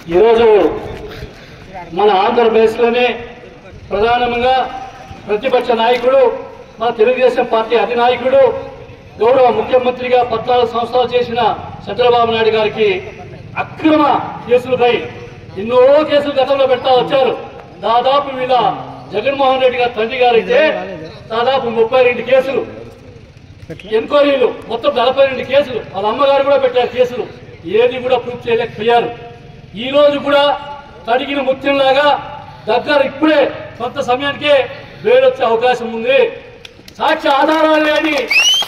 ఈరోజు మన ఆంధ్రప్రదేశ్లోనే ప్రధానంగా ప్రతిపక్ష నాయకుడు మన తెలుగుదేశం పార్టీ అధినాయకుడు గౌరవ ముఖ్యమంత్రిగా పద్నాలుగు సంవత్సరాలు చేసిన చంద్రబాబు నాయుడు గారికి అక్రమ కేసులపై ఎన్నో కేసులు గతంలో పెడతా వచ్చారు దాదాపు వీళ్ళ జగన్మోహన్ రెడ్డి గారి తండ్రి గారైతే దాదాపు ముప్పై రెండు కేసులు ఎంక్వైరీలు మొత్తం నలభై రెండు కేసులు వాళ్ళ అమ్మగారు కూడా పెట్టారు కేసులు ఏది కూడా ప్రూఫ్ చేయలేకపోయారు ఈ రోజు కూడా తడిగిన ముత్యంలాగా దగ్గర ఇప్పుడే కొంత సమయానికే వేడొచ్చే అవకాశం ఉంది సాక్ష్య ఆధారాలు లేని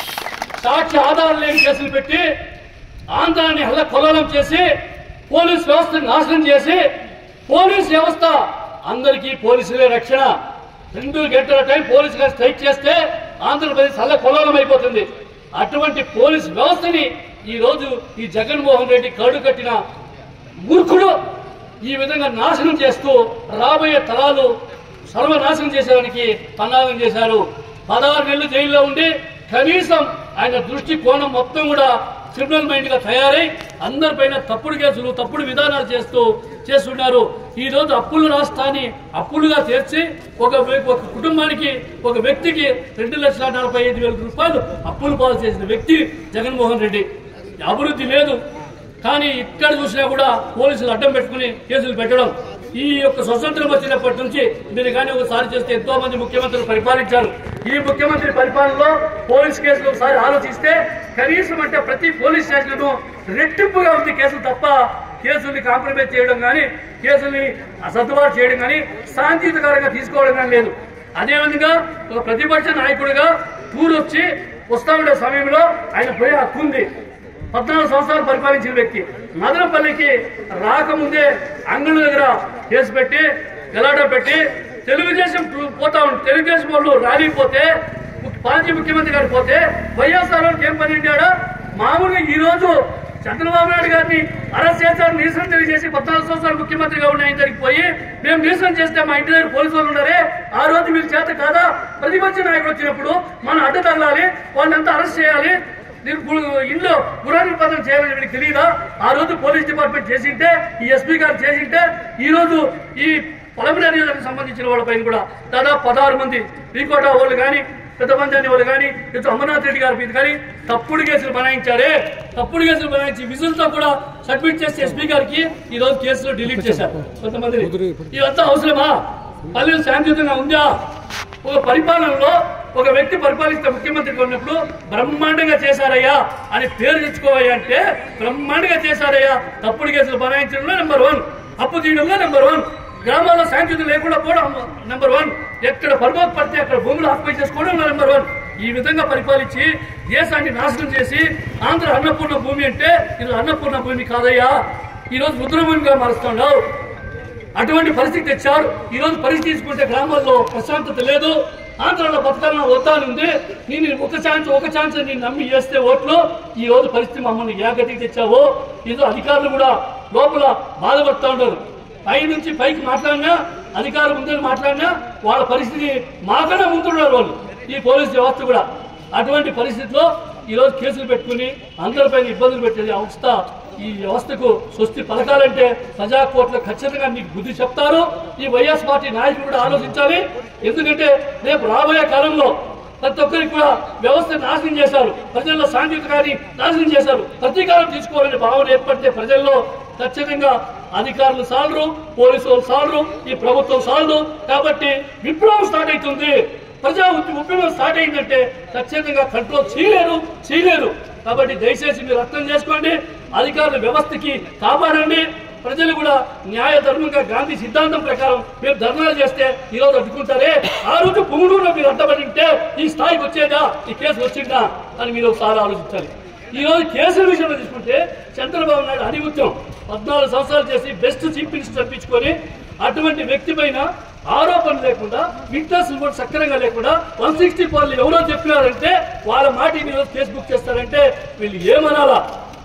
సాక్ష్య ఆధారాలు లేని కేసులు పెట్టి ఆంధ్రాన్ని హల్ల కొలలం చేసి పోలీస్ వ్యవస్థను నాశనం చేసి పోలీస్ వ్యవస్థ అందరికీ పోలీసులే రక్షణ రెండు గంటల టైం పోలీసు గారు స్ట్రైక్ చేస్తే ఆంధ్రప్రదేశ్ హల్ల కొలలం అయిపోతుంది అటువంటి పోలీస్ వ్యవస్థని ఈ రోజు ఈ జగన్మోహన్ రెడ్డి కడు కట్టిన మూర్ఖుడు ఈ విధంగా నాశనం చేస్తూ రాబోయే తరాలు సర్వనాశనం చేసేదానికి పన్నాగం చేశారు పదహారు నెలలు జైల్లో ఉండి కనీసం ఆయన దృష్టి కోణం మొత్తం కూడా క్రిమినల్ మైండ్ గా తయారై అందరిపైన తప్పుడు కేసులు తప్పుడు విధానాలు చేస్తూ చేస్తున్నారు ఈ రోజు అప్పుల రాష్ట్రాన్ని అప్పులుగా తీర్చి ఒక వ్య- ఒక కుటుంబానికి ఒక వ్యక్తికి రెండు లక్షల నలభై ఐదు వేల రూపాయలు అప్పులు పాలు చేసిన వ్యక్తి జగన్మోహన్ రెడ్డి అభివృద్ధి లేదు కానీ ఇక్కడ చూసినా కూడా పోలీసులు అడ్డం పెట్టుకుని కేసులు పెట్టడం ఈ యొక్క స్వతంత్రం వచ్చినప్పటి నుంచి మీరు కానీ ఒకసారి చేస్తే ఎంతో మంది ముఖ్యమంత్రులు పరిపాలించారు ఈ ముఖ్యమంత్రి పరిపాలనలో పోలీస్ కేసులు ఒకసారి ఆలోచిస్తే కనీసం అంటే ప్రతి పోలీస్ స్టేషన్ రెట్టింపుగా ఉంది కేసులు తప్ప కేసుల్ని కాంప్రమైజ్ చేయడం కానీ కేసుల్ని సర్దుబాటు చేయడం కానీ శాంతియుతకరంగా తీసుకోవడం కానీ లేదు అదేవిధంగా ఒక ప్రతిపక్ష నాయకుడిగా టూర్ వచ్చి వస్తా ఉండే సమయంలో ఆయన పోయే హక్కు ఉంది పద్నాలుగు సంవత్సరాలు పరిపాలించిన వ్యక్తి మదనపల్లికి రాకముందే అంగళ్ళ దగ్గర కేసు పెట్టి గలాట పెట్టి తెలుగుదేశం పోతా ఉంది తెలుగుదేశం వాళ్ళు రాలిపోతే మాజీ ముఖ్యమంత్రి గారు పోతే వైఎస్ఆర్ వాళ్ళకి ఏం పని ఉంటాడో మామూలుగా ఈ రోజు చంద్రబాబు నాయుడు గారిని అరెస్ట్ చేశారు నిరసన తెలియజేసి పద్నాలుగు సంవత్సరాలు ముఖ్యమంత్రిగా ఉన్న ఆయన దగ్గరికి పోయి మేము నిరసన చేస్తే మా ఇంటి దగ్గర పోలీసు వాళ్ళు ఉన్నారే ఆ రోజు మీరు చేత కాదా ప్రతిపక్ష నాయకుడు వచ్చినప్పుడు మనం అడ్డు తగలాలి వాళ్ళంతా అరెస్ట్ చేయాలి మీరు గు- ఇల్లు పునరుత్పాదన చేయాలని వీళ్ళకి తెలియదా ఆ రోజు పోలీస్ డిపార్ట్మెంట్ చేసింటే ఈ ఎస్పీ గారు చేసింటే ఈ రోజు ఈ పొలమిన నియోజకవర్గం సంబంధించిన వాళ్ళపైన కూడా దాదాపు పదహారు మంది రీకోట వాళ్ళు కానీ పెద్ద మంది అనే వాళ్ళు కానీ ఇటు అమర్నాథ్ రెడ్డి గారి మీద కానీ తప్పుడు కేసులు బనాయించారే తప్పుడు కేసులు బనాయించి విజులతో కూడా సబ్మిట్ చేసి ఎస్పీ గారికి ఈ రోజు కేసులు డిలీట్ చేశారు కొంతమంది ఇదంతా అవసరమా పల్లెలు శాంతియుతంగా ఉందా ఒక పరిపాలనలో ఒక వ్యక్తి పరిపాలిస్తే ముఖ్యమంత్రిగా ఉన్నప్పుడు బ్రహ్మాండంగా చేశారయ్యా అని పేరు తెచ్చుకోవయ్యా అంటే బ్రహ్మాండంగా చేశారయ్యా తప్పుడు కేసులు బనాయించడంలో నెంబర్ వన్ అప్పు తీయడంలో నెంబర్ వన్ గ్రామాల్లో శాంతియుతం లేకుండా పోవడం నెంబర్ వన్ ఎక్కడ పరమోత్ పడితే అక్కడ భూములు ఆక్యుపై చేసుకోవడం నెంబర్ వన్ ఈ విధంగా పరిపాలించి దేశాన్ని నాశనం చేసి ఆంధ్ర అన్నపూర్ణ భూమి అంటే ఇది అన్నపూర్ణ భూమి కాదయ్యా ఈ రోజు రుద్రభూమిగా మారుస్తున్నావు అటువంటి పరిస్థితి తెచ్చారు ఈ రోజు పరిస్థితి తీసుకుంటే గ్రామాల్లో ప్రశాంతత లేదు ఆంధ్రాలో బతకాలన్న వద్దా అని ఉంది నేను ఒక ఛాన్స్ ఒక ఛాన్స్ నేను నమ్మి చేస్తే ఓట్లు ఈ రోజు పరిస్థితి మమ్మల్ని ఏ గతికి తెచ్చావో ఏదో అధికారులు కూడా లోపల బాధపడుతూ ఉంటారు పై నుంచి పైకి మాట్లాడినా అధికారం ముందు మాట్లాడినా వాళ్ళ పరిస్థితి మాకన్నా ముందున్నారు వాళ్ళు ఈ పోలీస్ వ్యవస్థ కూడా అటువంటి పరిస్థితిలో ఈ రోజు కేసులు పెట్టుకుని అందరిపైన ఇబ్బందులు పెట్టేది అవస్థ ఈ వ్యవస్థకు స్వస్తి పలకాలంటే ప్రజా కోర్టులో ఖచ్చితంగా మీకు బుద్ధి చెప్తారు ఈ వైఎస్ పార్టీ నాయకులు కూడా ఆలోచించాలి ఎందుకంటే రేపు రాబోయే కాలంలో ప్రతి ఒక్కరికి కూడా వ్యవస్థ నాశనం చేశారు ప్రజల్లో శాంతియుతగాన్ని నాశనం చేశారు ప్రతీకారం తీసుకోవాలనే భావన ఏర్పడితే ప్రజల్లో ఖచ్చితంగా అధికారులు సాలరు పోలీసు వాళ్ళు సాలరు ఈ ప్రభుత్వం సాలరు కాబట్టి విప్లవం స్టార్ట్ అవుతుంది ప్రజా ఉద్య- ఉద్యమం స్టార్ట్ అయిందంటే ఖచ్చితంగా కంట్రోల్ చేయలేరు చేయలేరు కాబట్టి దయచేసి మీరు అర్థం చేసుకోండి అధికారుల వ్యవస్థకి కాపాడండి ప్రజలు కూడా న్యాయ ధర్మంగా గాంధీ సిద్ధాంతం ప్రకారం మీరు ధర్నాలు చేస్తే ఈ రోజు అడ్డుకుంటారే ఆ రోజు పుంగుడూరులో మీరు అడ్డపడి ఉంటే ఈ స్థాయికి వచ్చేదా ఈ కేసు వచ్చిందా అని మీరు ఒకసారి ఆలోచించాలి ఈ రోజు కేసుల విషయంలో తీసుకుంటే చంద్రబాబు నాయుడు అనిముత్యం పద్నాలుగు సంవత్సరాలు చేసి బెస్ట్ చీఫ్ మినిస్టర్ తప్పించుకొని అటువంటి వ్యక్తి పైన ఆరోపణ లేకుండా విట్నెస్ కూడా సక్రమంగా లేకుండా వన్ సిక్స్టీ ఫోర్లు ఎవరో చెప్పినారంటే వాళ్ళ మాట ఈ రోజు కేసు బుక్ చేస్తారంటే వీళ్ళు ఏమనాలా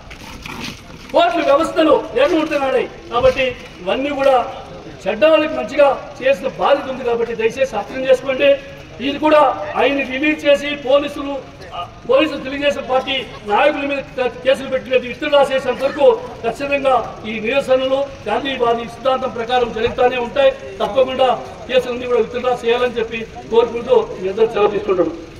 కోర్టుల వ్యవస్థలు ఏర్పడుతున్నాయి కాబట్టి ఇవన్నీ కూడా చెడ్డ వాళ్ళకి మంచిగా చేసిన బాధ్యత ఉంది కాబట్టి దయచేసి అర్థం చేసుకోండి ఇది కూడా ఆయన రిలీజ్ చేసి పోలీసులు ఆ, పోలీసులు తెలుగుదేశం పార్టీ నాయకుల మీద క- కేసులు పెట్టినది విత్డ్రా చేసేంత వరకు ఖచ్చితంగా ఈ నిరసనలు గాంధీవాది సిద్ధాంతం ప్రకారం జరుగుతూనే ఉంటాయి తప్పకుండా కేసులన్నీ కూడా విత్డ్రా చేయాలని చెప్పి కోరుకుంటూ మీ అందరూ సెలవు తీసుకుంటున్నాం